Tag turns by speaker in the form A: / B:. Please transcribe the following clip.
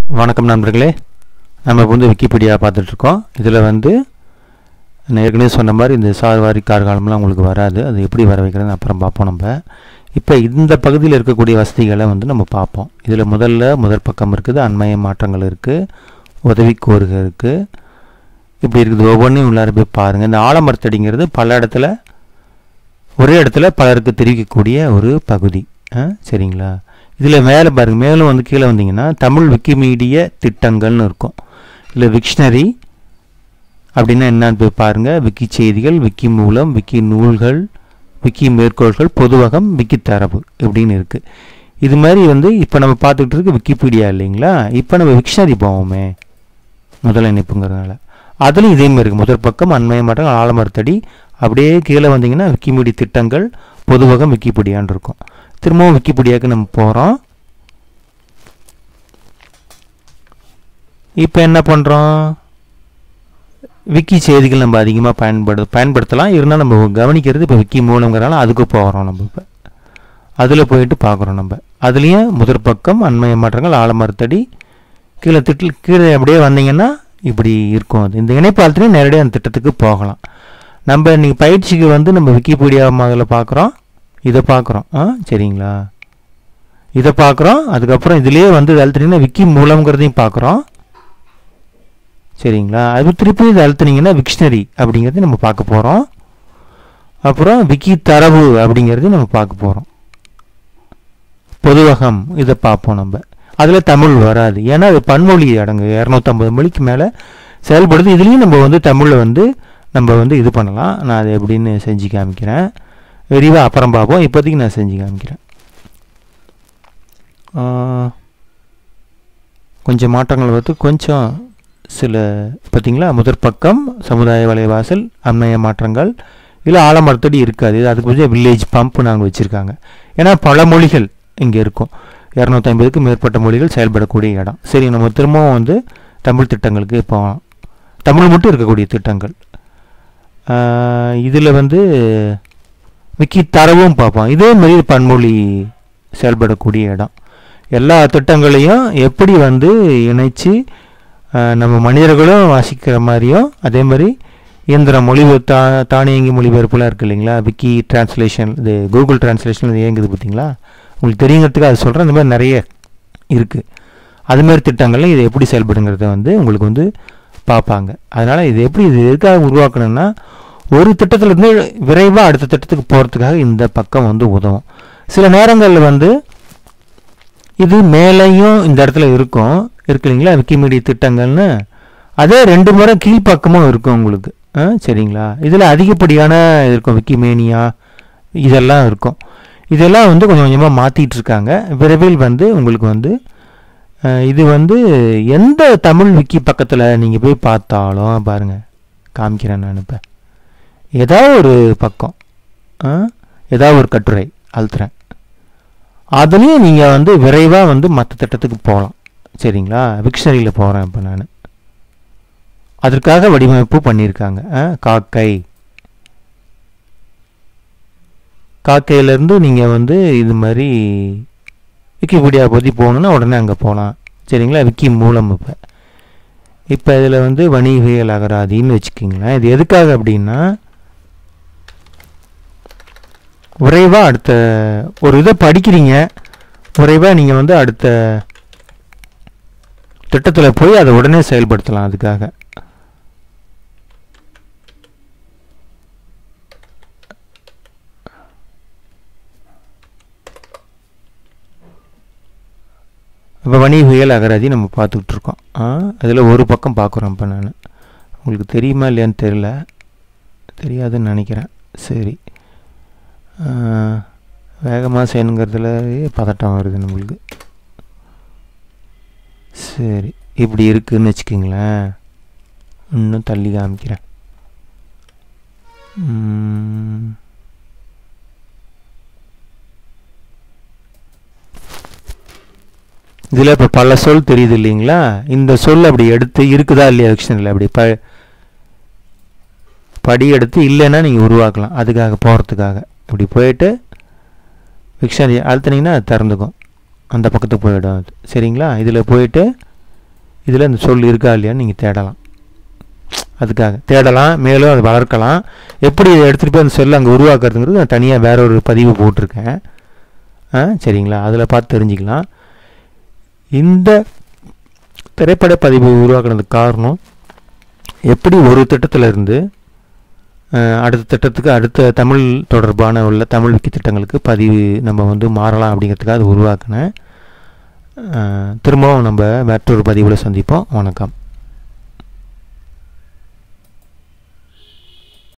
A: வணக்கம் நண்பர்களே நம்ம இப்போ வந்து விக்கிபீடியா பார்த்துட்ருக்கோம் இதில் வந்து நான் ஏற்கனவே சொன்ன மாதிரி இந்த சார்வாரி கார்காலம்லாம் உங்களுக்கு வராது அது எப்படி வர வைக்கிறதுன்னு அப்புறம் பார்ப்போம் நம்ம இப்போ இந்த பகுதியில் இருக்கக்கூடிய வசதிகளை வந்து நம்ம பார்ப்போம் இதில் முதல்ல முதற் பக்கம் இருக்குது அண்மைய மாற்றங்கள் இருக்குது உதவி கோருகை இருக்குது இப்படி இருக்குது ஒவ்வொன்றையும் உள்ளார போய் பாருங்கள் இந்த ஆலமரத்தடிங்கிறது பல இடத்துல ஒரே இடத்துல பலருக்கு தெரிவிக்கக்கூடிய ஒரு பகுதி ஆ, சரிங்களா இதில் மேலே பாருங்கள் மேலும் வந்து கீழே வந்தீங்கன்னா தமிழ் விக்கிமீடிய திட்டங்கள்னு இருக்கும் இல்லை விக்ஷனரி அப்படின்னா என்னன்னு போய் பாருங்கள் விக்கி செய்திகள் விக்கி மூலம் விக்கி நூல்கள் விக்கி மேற்கோள்கள் பொதுவகம் விக்கி தரவு இப்படின்னு இருக்குது இது மாதிரி வந்து இப்போ நம்ம பார்த்துக்கிட்டு இருக்கு விக்கிபீடியா இல்லைங்களா இப்போ நம்ம விக்ஷனரி போவோமே முதல் இணைப்புங்கிறதுனால அதுலேயும் இதே மாதிரி இருக்குது முதல் பக்கம் அண்மைய மாற்றங்கள் ஆலமரத்தடி அப்படியே கீழே வந்தீங்கன்னா விக்கிமீடி திட்டங்கள் பொதுவகம் விக்கிபீடியான்னு இருக்கும் திரும்பவும் விக்கிபீடியாவுக்கு நம்ம போகிறோம் இப்போ என்ன பண்ணுறோம் விக்கி செய்திகள் நம்ம அதிகமாக பயன்படு பயன்படுத்தலாம் இருந்தால் நம்ம கவனிக்கிறது இப்போ விக்கி மூலங்கிறனால அதுக்கு போகிறோம் நம்ம இப்போ அதில் போயிட்டு பார்க்குறோம் நம்ம அதுலேயும் முதற் பக்கம் அண்மைய மாற்றங்கள் ஆலமரத்தடி கீழே திட்டில் கீழே அப்படியே வந்தீங்கன்னா இப்படி இருக்கும் அது இந்த இணைப்பாளத்துலேயும் நேரடியாக அந்த திட்டத்துக்கு போகலாம் நம்ம இன்னைக்கு பயிற்சிக்கு வந்து நம்ம விக்கிபீடியா முதல்ல பார்க்குறோம் இதை பார்க்குறோம் ஆ சரிங்களா இதை பார்க்குறோம் அதுக்கப்புறம் இதுலேயே வந்து இது அழுத்துனீங்கன்னா விக்கி மூலங்கிறதையும் பார்க்குறோம் சரிங்களா அது திருப்பி இது அழுத்துனீங்கன்னா விக்ஷனரி அப்படிங்கிறதையும் நம்ம பார்க்க போகிறோம் அப்புறம் விக்கி தரவு அப்படிங்கிறதையும் நம்ம பார்க்க போகிறோம் பொதுவகம் இதை பார்ப்போம் நம்ம அதில் தமிழ் வராது ஏன்னா அது பன்மொழி அடங்கு இரநூத்தம்பது மொழிக்கு மேலே செயல்படுது இதுலேயும் நம்ம வந்து தமிழில் வந்து நம்ம வந்து இது பண்ணலாம் நான் அது எப்படின்னு செஞ்சு காமிக்கிறேன் விரிவாக அப்புறம் பார்ப்போம் இப்போதைக்கு நான் செஞ்சு காமிக்கிறேன் ஆ, கொஞ்சம் மாற்றங்கள் வந்து கொஞ்சம் சில பார்த்தீங்களா முதற் பக்கம் சமுதாய வலைவாசல் அண்மைய மாற்றங்கள் இல்லை ஆலமரத்தடி இருக்காது இது அதுக்கு கொஞ்சம் வில்லேஜ் பம்ப் நாங்கள் வச்சுருக்காங்க ஏன்னா பல மொழிகள் இங்கே இருக்கும் இரநூத்தி ஐம்பதுக்கும் மேற்பட்ட மொழிகள் செயல்படக்கூடிய இடம் சரி நம்ம திரும்பவும் வந்து தமிழ் திட்டங்களுக்கு போகலாம் தமிழ் மட்டும் இருக்கக்கூடிய திட்டங்கள் இதில் வந்து விக்கி தரவும் பார்ப்போம் இதே மாதிரி பன்மொழி செயல்படக்கூடிய இடம் எல்லா திட்டங்களையும் எப்படி வந்து இணைச்சு ஆஹ், நம்ம மனிதர்களும் வாசிக்கிற மாதிரியும் அதே மாதிரி இயந்திர மொழிபெயர் தா தானியங்கி மொழிபெயர்ப்புலாம் இருக்குது இல்லைங்களா விக்கி டிரான்ஸ்லேஷன் இது கூகுள் டிரான்ஸ்லேஷன் இது இயங்குது பார்த்தீங்களா உங்களுக்கு தெரியுங்கிறதுக்கு அது சொல்கிறேன் இந்த மாதிரி நிறைய இருக்குது அதுமாரி திட்டங்கள்ல இது எப்படி செயல்படுங்கிறத வந்து உங்களுக்கு வந்து பார்ப்பாங்க அதனால் இது எப்படி இது எதுக்காக உருவாக்கணும்னா ஒரு திட்டத்திலேருந்து விரைவாக அடுத்த திட்டத்துக்கு போகிறதுக்காக இந்த பக்கம் வந்து உதவும் சில நேரங்களில் வந்து இது மேலேயும் இந்த இடத்துல இருக்கும் இருக்கு இல்லைங்களா விக்கிமீடிய திட்டங்கள்னு அதே ரெண்டு முறை கீழ்ப்பக்கமும் இருக்கும் உங்களுக்கு ஆ, சரிங்களா இதில் அதிகப்படியான இருக்கும் விக்கிமேனியா இதெல்லாம் இருக்கும் இதெல்லாம் வந்து கொஞ்சம் கொஞ்சமாக மாற்றிட்டு இருக்காங்க விரைவில் வந்து உங்களுக்கு வந்து அஹ், இது வந்து எந்த தமிழ் விக்கி பக்கத்தில் நீங்கள் போய் பார்த்தாலும் பாருங்கள் காமிக்கிறேன் நான் இப்போ ஏதாவது ஒரு பக்கம் ஆ, ஏதாவது ஒரு கட்டுரை அழுத்துறேன் அதுலேயும் நீங்கள் வந்து விரைவாக வந்து மற்ற திட்டத்துக்கு போகலாம் சரிங்களா விக்ஷனரியில் போகிறேன் இப்போ நான் அதற்காக வடிவமைப்பு பண்ணியிருக்காங்க ஆ, காக்கை காக்கையிலேருந்து நீங்கள் வந்து இது மாதிரி விக்கிபீடியா பற்றி போகணுன்னா உடனே அங்கே போகலாம் சரிங்களா விக்கி மூலம் இப்போ இப்போ இதில் வந்து வணிகவியல் அகராதின்னு வச்சுக்கிங்களேன் இது எதுக்காக அப்படின்னா விரைவாக அடுத்த ஒரு இதை படிக்கிறீங்க விரைவாக நீங்கள் வந்து அடுத்த திட்டத்தில் போய் அதை உடனே செயல்படுத்தலாம் அதுக்காக இப்போ வணிகவியல் அகராதி நம்ம பார்த்துக்கிட்டு இருக்கோம் அதில் ஒரு பக்கம் பார்க்குறோம் இப்போ நான் உங்களுக்கு தெரியுமா இல்லையான்னு தெரில தெரியாதுன்னு நினைக்கிறேன் சரி வேகமாக செய்யணுங்கிறதுல பதட்டம் வருது நம்மளுக்கு சரி இப்படி இருக்குன்னு வச்சுக்கிங்களேன் இன்னும் தள்ளி காமிக்கிறேன் ம். இதில் இப்போ பல சொல் தெரியுது இல்லைங்களா இந்த சொல் அப்படி எடுத்து இருக்குதா இல்லையா டிக்ஷனரியில் அப்படி ப படி எடுத்து இல்லைன்னா நீங்கள் உருவாக்கலாம் அதுக்காக போகிறதுக்காக இப்படி போயிட்டு டிக்ஷனரி அழுத்துனீங்கன்னா அது திறந்துக்கும் அந்த பக்கத்துக்கு போயிடும் அது சரிங்களா இதில் போயிட்டு இதில் இந்த சொல் இருக்கா இல்லையான்னு நீங்கள் தேடலாம் அதுக்காக தேடலாம் மேலும் அதை வளர்க்கலாம் எப்படி இதை எடுத்துகிட்டு போய் அந்த செல்லை அங்கே உருவாக்குறதுங்கிறது நான் தனியாக வேற ஒரு பதிவு போட்டிருக்கேன் ஆ சரிங்களா அதில் பார்த்து தெரிஞ்சுக்கலாம் இந்த திரைப்பட பதிவு உருவாக்குனதுக்கு காரணம் எப்படி ஒரு திட்டத்தில் இருந்து அஹ், அடுத்த திட்டத்துக்கு அடுத்த தமிழ் தொடர்பான உள்ள தமிழ் விக்கி திட்டங்களுக்கு பதிவு நம்ம வந்து மாறலாம் அப்படிங்கிறதுக்காக அது உருவாக்கினேன் அஹ், திரும்பவும் நம்ம மற்றொரு பதிவில் சந்திப்போம் வணக்கம்